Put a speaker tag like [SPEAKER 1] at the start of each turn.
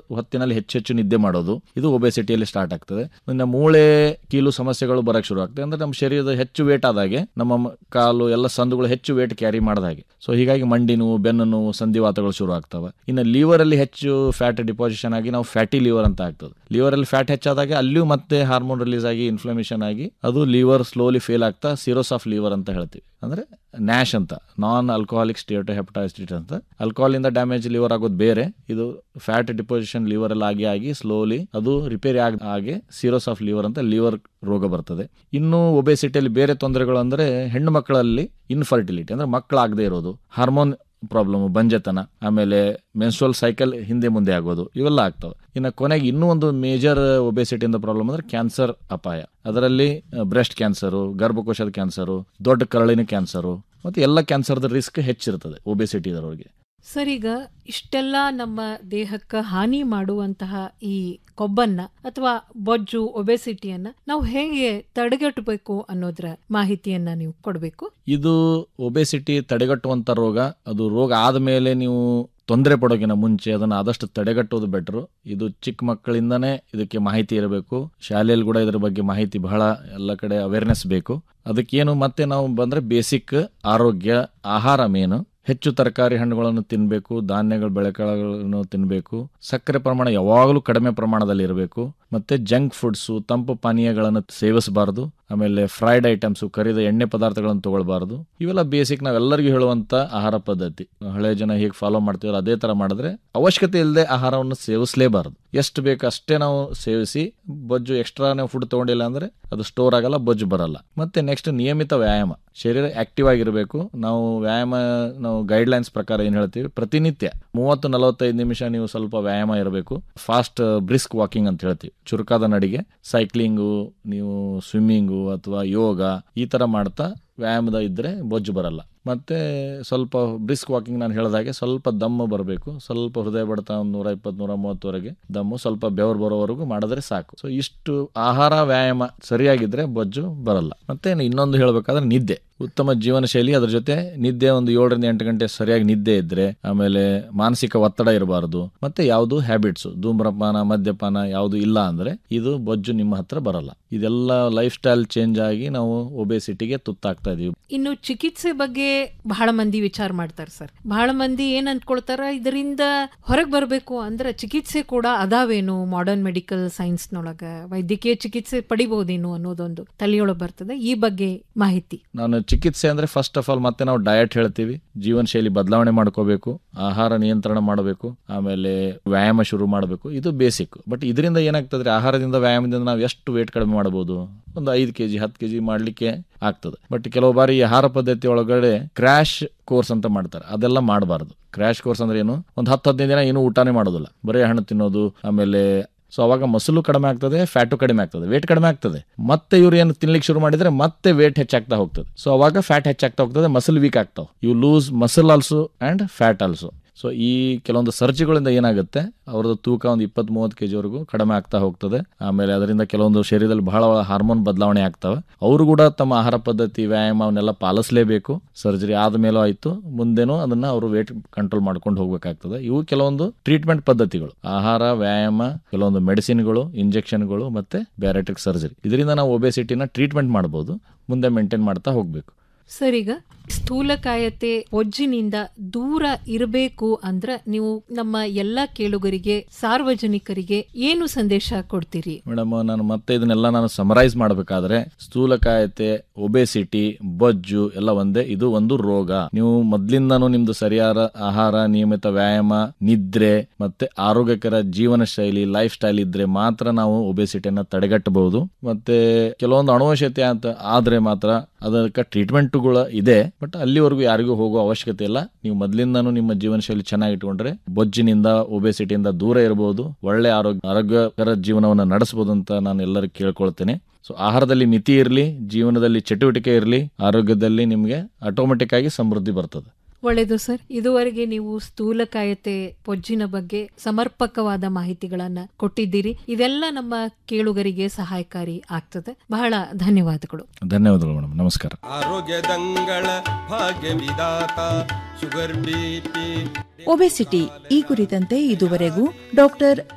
[SPEAKER 1] ಹೊತ್ತಿನಲ್ಲಿ ಹೆಚ್ಚು ಹೆಚ್ಚು ನಿದ್ದೆ ಮಾಡೋದು ಇದು ಒಬೆಸಿಟಿಯಲ್ಲಿ ಸ್ಟಾರ್ಟ್ ಆಗ್ತದೆ ಇನ್ನು ಮೂಳೆ ಕೀಲು ಸಮಸ್ಯೆಗಳು ಬರಕ್ ಶುರು ಆಗ್ತದೆ ಅಂದ್ರೆ ನಮ್ಮ ಶರೀರದ ಹೆಚ್ಚು ವೇಟ್ ಆದಾಗೆ ನಮ್ಮ ಮ- ಕಾಲು ಎಲ್ಲ ಸಂದುಗಳು ಹೆಚ್ಚು ವೇಟ್ ಕ್ಯಾರಿ ಮಾಡದ ಹಾಗೆ ಸೊ ಹೀಗಾಗಿ ಮಂಡಿ ನೋವು ಬೆನ್ನು ನೋವು ಸಂಧಿವಾತಗಳು ಶುರು ಆಗ್ತವೆ ಇನ್ನು ಲಿವರ್ ಅಲ್ಲಿ ಹೆಚ್ಚು ಫ್ಯಾಟ್ ಡಿಪಾಸಿಷನ್ ಆಗಿ ನಾವು ಫ್ಯಾಟಿ ಲಿವರ್ ಅಂತ ಆಗ್ತದೆ ಲಿವರ್ ಅಲ್ಲಿ ಫ್ಯಾಟ್ ಹೆಚ್ಚಾದಾಗ ಅಲ್ಲಿಯೂ ಮತ್ತೆ ಹಾರ್ಮೋನ್ ರಿಲೀಸ್ ಆಗಿ ಇನ್ಫ್ಲಮೇಷನ್ ಆಗಿ ಅದು ಲಿವರ್ ಸ್ಲೋಲಿ ಫೇಲ್ ಆಗ್ತಾ ಸಿರೋಸ್ ಆಫ್ ಲಿವರ್ ಅಂತ ಹೇಳ್ತೀವಿ ಅಂದ್ರೆ ನ್ಯಾಶ್ ಅಂತ ನಾನ್ ಆಲ್ಕೋಹಾಲಿಕ್ ಸ್ಟೇಟ್ ಹೆಪಟೈಟಿಸ್ ಅಂತ alcohol ಇಂದ ಡ್ಯಾಮೇಜ್ ಲಿವರ್ ಆಗೋದು ಬೇರೆ ಇದು ಫ್ಯಾಟ್ ಡಿಪೋಸಿಷನ್ ಲಿವರ್ ಅಲ್ಲಿ ಆಗಿ ಆಗಿ ಸ್ಲೋಲಿ ಅದು ರಿಪೇರಿ ಆಗ ಹಾಗೆ ಸಿರೋಸ್ ಆಫ್ ಲಿವರ್ ಅಂತ ಲಿವರ್ ರೋಗ ಬರ್ತದೆ ಇನ್ನು ಒಬೆಸಿಟಿಯಲ್ಲಿ ಬೇರೆ ತೊಂದರೆಗಳು ಅಂದ್ರೆ ಹೆಣ್ಣು ಮಕ್ಕಳಲ್ಲಿ ಇನ್ಫರ್ಟಿಲಿಟಿ ಅಂದ್ರೆ ಮಕ್ಕಳಾಗದೇ ಇರೋದು ಹಾರ್ಮೋನ್ ಪ್ರಾಬ್ಲಮ್ ಬಂಜೆತನ ಆಮೇಲೆ ಮೆನ್ಸ್ಟ್ರಲ್ ಸೈಕಲ್ ಹಿಂದೆ ಮುಂದೆ ಆಗೋದು ಇವೆಲ್ಲ ಆಗ್ತವೆ ಇನ್ನು ಕೊನೆಗೆ ಇನ್ನೂ ಒಂದು ಮೇಜರ್ ಒಬೆಸಿಟಿಯಿಂದ ಪ್ರಾಬ್ಲಮ್ ಅಂದ್ರೆ ಕ್ಯಾನ್ಸರ್ ಅಪಾಯ ಅದರಲ್ಲಿ ಬ್ರೆಸ್ಟ್ ಕ್ಯಾನ್ಸರು ಗರ್ಭಕೋಶದ ಕ್ಯಾನ್ಸರು ದೊಡ್ಡ ಕರಳಿನ ಕ್ಯಾನ್ಸರು ಮತ್ತು ಎಲ್ಲ ಕ್ಯಾನ್ಸರ್ದ ರಿಸ್ಕ್ ಹೆಚ್ಚಿರ್ತದೆ ಒಬೆಸಿಟಿ ಇರೋರಿಗೆ
[SPEAKER 2] ಸರ್ ಈಗ ಇಷ್ಟೆಲ್ಲ ನಮ್ಮ ದೇಹಕ್ಕೆ ಹಾನಿ ಮಾಡುವಂತಹ ಈ ಕೊಬ್ಬನ್ನ ಅಥವಾ ಬೊಜ್ಜು ಒಬೆಸಿಟಿಯನ್ನ ನಾವು ಹೇಗೆ ತಡೆಗಟ್ಟಬೇಕು ಅನ್ನೋದ್ರ ಮಾಹಿತಿಯನ್ನ ನೀವು ಕೊಡಬೇಕು
[SPEAKER 1] ಇದು ಒಬೆಸಿಟಿ ತಡೆಗಟ್ಟುವಂಥ ರೋಗ ಅದು ರೋಗ ಆದಮೇಲೆ ನೀವು ತೊಂದರೆ ಪಡೋಕಿನ ಮುಂಚೆ ಅದನ್ನು ಆದಷ್ಟು ತಡೆಗಟ್ಟೋದು ಬೆಟ್ರು ಇದು ಚಿಕ್ಕ ಮಕ್ಕಳಿಂದನೇ ಇದಕ್ಕೆ ಮಾಹಿತಿ ಇರಬೇಕು ಶಾಲೆಯಲ್ಲಿ ಕೂಡ ಇದ್ರ ಬಗ್ಗೆ ಮಾಹಿತಿ ಬಹಳ ಎಲ್ಲ ಕಡೆ ಅವೇರ್ನೆಸ್ ಬೇಕು ಅದಕ್ಕೇನು ಮತ್ತೆ ನಾವು ಬಂದರೆ ಬೇಸಿಕ್ ಆರೋಗ್ಯ ಆಹಾರ ಮೇನು ಹೆಚ್ಚು ತರಕಾರಿ ಹಣ್ಣುಗಳನ್ನು ತಿನ್ನಬೇಕು ಧಾನ್ಯಗಳು ಬೆಳೆಕಾಳುಗಳನ್ನು ತಿನ್ನಬೇಕು ಸಕ್ಕರೆ ಪ್ರಮಾಣ ಯಾವಾಗಲೂ ಕಡಿಮೆ ಪ್ರಮಾಣದಲ್ಲಿ ಇರಬೇಕು ಮತ್ತೆ ಜಂಕ್ ಫುಡ್ಸು ತಂಪು ಪಾನೀಯಗಳನ್ನು ಸೇವಿಸಬಾರದು ಆಮೇಲೆ ಫ್ರೈಡ್ ಐಟಮ್ಸು ಕರಿದ ಎಣ್ಣೆ ಪದಾರ್ಥಗಳನ್ನು ತಗೊಳ್ಬಾರದು ಇವೆಲ್ಲ ಬೇಸಿಕ್ ನಾವೆಲ್ಲರಿಗೂ ಹೇಳುವಂತ ಆಹಾರ ಪದ್ಧತಿ ಹಳೆ ಜನ ಹೇಗೆ ಫಾಲೋ ಮಾಡ್ತೀವಲ್ಲ ಅದೇ ತರ ಮಾಡಿದ್ರೆ ಅವಶ್ಯಕತೆ ಇಲ್ಲದೆ ಆಹಾರವನ್ನು ಸೇವಿಸಲೇಬಾರದು ಎಷ್ಟು ಬೇಕು ಅಷ್ಟೇ ನಾವು ಸೇವಿಸಿ ಬೊಜ್ಜು ಎಕ್ಸ್ಟ್ರಾ ನಾವು ಫುಡ್ ತಗೊಂಡಿಲ್ಲ ಅಂದ್ರೆ ಅದು ಸ್ಟೋರ್ ಆಗಲ್ಲ ಬೊಜ್ಜು ಬರಲ್ಲ ಮತ್ತೆ ನೆಕ್ಸ್ಟ್ ನಿಯಮಿತ ವ್ಯಾಯಾಮ ಶರೀರ ಆಕ್ಟಿವ್ ಆಗಿರಬೇಕು ನಾವು ವ್ಯಾಯಾಮ ನಾವು ಗೈಡ್ ಲೈನ್ಸ್ ಪ್ರಕಾರ ಏನ್ ಹೇಳ್ತೀವಿ ಪ್ರತಿನಿತ್ಯ ಮೂವತ್ತು ನಲವತ್ತೈದು ನಿಮಿಷ ನೀವು ಸ್ವಲ್ಪ ವ್ಯಾಯಾಮ ಇರಬೇಕು ಫಾಸ್ಟ್ ಬ್ರಿಸ್ಕ್ ವಾಕಿಂಗ್ ಅಂತ ಹೇಳ್ತೀವಿ ಚುರುಕಾದ ನಡಿಗೆ ಸೈಕ್ಲಿಂಗು ನೀವು ಸ್ವಿಮ್ಮಿಂಗು ಅಥವಾ ಯೋಗ ಈ ತರ ಮಾಡ್ತಾ ವ್ಯಾಯಾಮದ ಇದ್ರೆ ಬೊಜ್ಜು ಬರಲ್ಲ ಮತ್ತೆ ಸ್ವಲ್ಪ ಬ್ರಿಸ್ಕ್ ವಾಕಿಂಗ್ ನಾನು ಹೇಳಿದಾಗೆ ಸ್ವಲ್ಪ ದಮ್ಮು ಬರಬೇಕು ಸ್ವಲ್ಪ ಹೃದಯ ಬಡಿತ ಒಂದು ನೂರ ಇಪ್ಪತ್ತು ನೂರ ಮೂವತ್ತವರೆಗೆ ದಮ್ಮು ಸ್ವಲ್ಪ ಬೆವರು ಬರೋವರೆಗೂ ಮಾಡಿದ್ರೆ ಸಾಕು ಸೊ ಇಷ್ಟು ಆಹಾರ ವ್ಯಾಯಾಮ ಸರಿಯಾಗಿದ್ರೆ ಬೊಜ್ಜು ಬರಲ್ಲ ಮತ್ತೆ ಇನ್ನೊಂದು ಹೇಳಬೇಕಾದ್ರೆ ನಿದ್ದೆ ಉತ್ತಮ ಜೀವನ ಶೈಲಿ ಅದ್ರ ಜೊತೆ ನಿದ್ದೆ ಒಂದು ಏಳರಿಂದ ಎಂಟು ಗಂಟೆ ಸರಿಯಾಗಿ ನಿದ್ದೆ ಇದ್ರೆ ಆಮೇಲೆ ಮಾನಸಿಕ ಒತ್ತಡ ಇರಬಾರದು ಮತ್ತೆ ಯಾವುದು ಹ್ಯಾಬಿಟ್ಸ್ ಧೂಮ್ರಪಾನ ಮದ್ಯಪಾನ ಯಾವುದು ಇಲ್ಲ ಅಂದ್ರೆ ಇದು ಬೊಜ್ಜು ನಿಮ್ಮ ಹತ್ರ ಬರಲ್ಲ ಇದೆಲ್ಲ ಲೈಫ್ ಸ್ಟೈಲ್ ಚೇಂಜ್ ಆಗಿ ನಾವು ಒಬೆಸಿಟಿಗೆ ತುತ್ತಾಗ್ತಾ ಇದೀವಿ
[SPEAKER 2] ಇನ್ನು ಚಿಕಿತ್ಸೆ ಬಗ್ಗೆ ಬಹಳ ಮಂದಿ ವಿಚಾರ ಮಾಡ್ತಾರೆ ಸರ್ ಬಹಳ ಮಂದಿ ಏನ್ ಅನ್ಕೊಳ್ತಾರ ಇದರಿಂದ ಹೊರಗೆ ಬರಬೇಕು ಅಂದ್ರೆ ಚಿಕಿತ್ಸೆ ಕೂಡ ಅದಾವೇನು ಮಾಡರ್ನ್ ಮೆಡಿಕಲ್ ಸೈನ್ಸ್ನೊಳಗ ವೈದ್ಯಕೀಯ ಚಿಕಿತ್ಸೆ ಪಡಿಬಹುದೇನು ಅನ್ನೋದೊಂದು ತಲೆಯೊಳಗೆ ಬರ್ತದೆ ಈ ಬಗ್ಗೆ ಮಾಹಿತಿ
[SPEAKER 1] ನಾನು ಚಿಕಿತ್ಸೆ ಅಂದ್ರೆ ಫಸ್ಟ್ ಆಫ್ ಆಲ್ ಮತ್ತೆ ನಾವು ಡಯಟ್ ಹೇಳ್ತೀವಿ ಜೀವನ ಶೈಲಿ ಬದಲಾವಣೆ ಮಾಡ್ಕೋಬೇಕು ಆಹಾರ ನಿಯಂತ್ರಣ ಮಾಡಬೇಕು ಆಮೇಲೆ ವ್ಯಾಯಾಮ ಶುರು ಮಾಡಬೇಕು ಇದು ಬೇಸಿಕ್ ಬಟ್ ಇದರಿಂದ ಏನಾಗ್ತದ್ರೆ ಆಹಾರದಿಂದ ವ್ಯಾಯಾಮದಿಂದ ನಾವು ಎಷ್ಟು ವೇಟ್ ಕಡಿಮೆ ಮಾಡಬಹುದು ಒಂದು ಐದು ಕೆಜಿ ಹತ್ತು ಕೆಜಿ ಮಾಡ್ಲಿಕ್ಕೆ ಆಗ್ತದೆ ಬಟ್ ಕೆಲವು ಬಾರಿ ಈ ಆಹಾರ ಪದ್ಧತಿ ಒಳಗಡೆ ಕ್ರ್ಯಾಶ್ ಕೋರ್ಸ್ ಅಂತ ಮಾಡ್ತಾರೆ ಅದೆಲ್ಲ ಮಾಡಬಾರ್ದು ಕ್ರ್ಯಾಶ್ ಕೋರ್ಸ್ ಅಂದ್ರೆ ಏನು ಒಂದು ಹತ್ತು ಹದಿನೈದು ದಿನ ಏನು ಊಟನೇ ಮಾಡೋದಿಲ್ಲ ಬರೀ ಹಣ್ಣು ತಿನ್ನೋದು ಆಮೇಲೆ ಸೊ ಅವಾಗ ಮಸಲು ಕಡಿಮೆ ಆಗ್ತದೆ ಫ್ಯಾಟು ಕಡಿಮೆ ಆಗ್ತದೆ ವೇಟ್ ಕಡಿಮೆ ಆಗ್ತದೆ ಮತ್ತೆ ಇವ್ರು ಏನು ತಿನ್ಲಿಕ್ಕೆ ಶುರು ಮಾಡಿದ್ರೆ ಮತ್ತೆ ವೇಟ್ ಹೆಚ್ಚಾಗ್ತಾ ಹೋಗ್ತದೆ ಸೊ ಅವಾಗ ಫ್ಯಾಟ್ ಹೆಚ್ಚಾಗ್ತಾ ಹೋಗ್ತದೆ ಮಸಲ್ ವೀಕ್ ಆಗ್ತಾವೆ you lose muscle also and fat also so ಈ ಕೆಲವೊಂದು ಸರ್ಜಿಗಳಿಂದ ಏನಾಗುತ್ತೆ ಅವ್ರದ್ದು ತೂಕ ಒಂದು ಇಪ್ಪತ್ತ್ ಮೂವತ್ತು ಕೆ ಜಿವರೆಗೂ ಕಡಿಮೆ ಆಗ್ತಾ ಹೋಗ್ತದೆ ಆಮೇಲೆ ಅದರಿಂದ ಕೆಲವೊಂದು ಶರೀರದಲ್ಲಿ ಬಹಳ ಹಾರ್ಮೋನ್ ಬದಲಾವಣೆ ಆಗ್ತವೆ ಅವರು ಕೂಡ ತಮ್ಮ ಆಹಾರ ಪದ್ಧತಿ ವ್ಯಾಯಾಮ ಅವನ್ನೆಲ್ಲ ಪಾಲಿಸಲೇಬೇಕು ಸರ್ಜರಿ ಆದ್ಮೇಲೂ ಆಯ್ತು ಮುಂದೆನೂ ಅದನ್ನ ಅವರು ವೇಟ್ ಕಂಟ್ರೋಲ್ ಮಾಡ್ಕೊಂಡು ಹೋಗ್ಬೇಕಾಗ್ತದೆ ಇವು ಕೆಲವೊಂದು ಟ್ರೀಟ್ಮೆಂಟ್ ಪದ್ಧತಿಗಳು ಆಹಾರ ವ್ಯಾಯಾಮ ಕೆಲವೊಂದು ಮೆಡಿಸಿನ್ಗಳು ಇಂಜೆಕ್ಷನ್ಗಳು ಮತ್ತೆ ಬ್ಯಾರೆಟ್ರಿಕ್ ಸರ್ಜರಿ ಇದರಿಂದ ನಾವು ಒಬೆಸಿಟಿನ ಟ್ರೀಟ್ಮೆಂಟ್ ಮಾಡಬಹುದು ಮುಂದೆ ಮೇಂಟೈನ್ ಮಾಡ್ತಾ ಹೋಗ್ಬೇಕು
[SPEAKER 2] ಸರ್ ಈಗ ಸ್ಥೂಲಕಾಯತೆ ಒಜ್ಜಿನಿಂದ ದೂರ ಇರಬೇಕು ಅಂದ್ರ ನೀವು ನಮ್ಮ ಎಲ್ಲಾ ಕೇಳುಗರಿಗೆ ಸಾರ್ವಜನಿಕರಿಗೆ ಏನು ಸಂದೇಶ ಕೊಡ್ತೀರಿ
[SPEAKER 1] ಮೇಡಮ್ ನಾನು ಮತ್ತೆ ಇದನ್ನೆಲ್ಲ ನಾನು ಸಮರೈಸ್ ಮಾಡಬೇಕಾದ್ರೆ ಸ್ಥೂಲಕಾಯತೆ ಒಬೆಸಿಟಿ ಬೊಜ್ಜು ಎಲ್ಲ ಒಂದೇ ಇದು ಒಂದು ರೋಗ ನೀವು ಮೊದ್ಲಿಂದಾನು ನಿಮ್ದು ಸರಿಯಾದ ಆಹಾರ ನಿಯಮಿತ ವ್ಯಾಯಾಮ ನಿದ್ರೆ ಮತ್ತೆ ಆರೋಗ್ಯಕರ ಜೀವನ ಶೈಲಿ ಲೈಫ್ ಸ್ಟೈಲ್ ಇದ್ರೆ ಮಾತ್ರ ನಾವು ಒಬೆಸಿಟಿಯನ್ನ ತಡೆಗಟ್ಟಬಹುದು ಮತ್ತೆ ಕೆಲವೊಂದು ಅಣುವಶತೆ ಅಂತ ಆದ್ರೆ ಮಾತ್ರ ಅದಕ್ಕೆ ಟ್ರೀಟ್ಮೆಂಟ್ಗಳು ಇದೆ ಬಟ್ ಅಲ್ಲಿವರೆಗೂ ಯಾರಿಗೂ ಹೋಗೋ ಅವಶ್ಯಕತೆ ಇಲ್ಲ ನೀವು ಮೊದ್ಲಿಂದಾನು ನಿಮ್ಮ ಜೀವನ ಶೈಲಿ ಚೆನ್ನಾಗಿ ಇಟ್ಕೊಂಡ್ರೆ ಬೊಜ್ಜಿನಿಂದ ಒಬೆಸಿಟಿಯಿಂದ ದೂರ ಇರಬಹುದು ಒಳ್ಳೆ ಆರೋಗ್ಯ ಆರೋಗ್ಯಕರ ಜೀವನವನ್ನು ನಡೆಸಬಹುದು ಅಂತ ನಾನು ಎಲ್ಲರಿಗೂ ಕೇಳ್ಕೊಳ್ತೇನೆ ಸೊ ಆಹಾರದಲ್ಲಿ ಮಿತಿ ಇರಲಿ ಜೀವನದಲ್ಲಿ ಚಟುವಟಿಕೆ ಇರಲಿ ಆರೋಗ್ಯದಲ್ಲಿ ನಿಮಗೆ ಆಟೋಮೆಟಿಕ್ ಆಗಿ ಸಮೃದ್ಧಿ ಬರ್ತದೆ
[SPEAKER 2] ಒಳ್ಳೆಯದು ಸರ್ ಇದುವರೆಗೆ ನೀವು ಸ್ಥೂಲಕಾಯತೆ ಪೊಜ್ಜಿನ ಬಗ್ಗೆ ಸಮರ್ಪಕವಾದ ಮಾಹಿತಿಗಳನ್ನ ಕೊಟ್ಟಿದ್ದೀರಿ ಇದೆಲ್ಲ ನಮ್ಮ ಕೇಳುಗರಿಗೆ ಸಹಾಯಕಾರಿ ಆಗ್ತದೆ ಬಹಳ ಧನ್ಯವಾದಗಳು
[SPEAKER 1] ಧನ್ಯವಾದಗಳು ಮೇಡಮ್ ನಮಸ್ಕಾರ
[SPEAKER 3] ಆರೋಗ್ಯದಂಗಳ ಭಾಗ್ಯ ವಿಧಾತ ಶುಗರ್ ಬಿಪಿ
[SPEAKER 4] ಒಬೆಸಿಟಿ ಈ ಕುರಿತಂತೆ ಇದುವರೆಗೂ ಡಾಕ್ಟರ್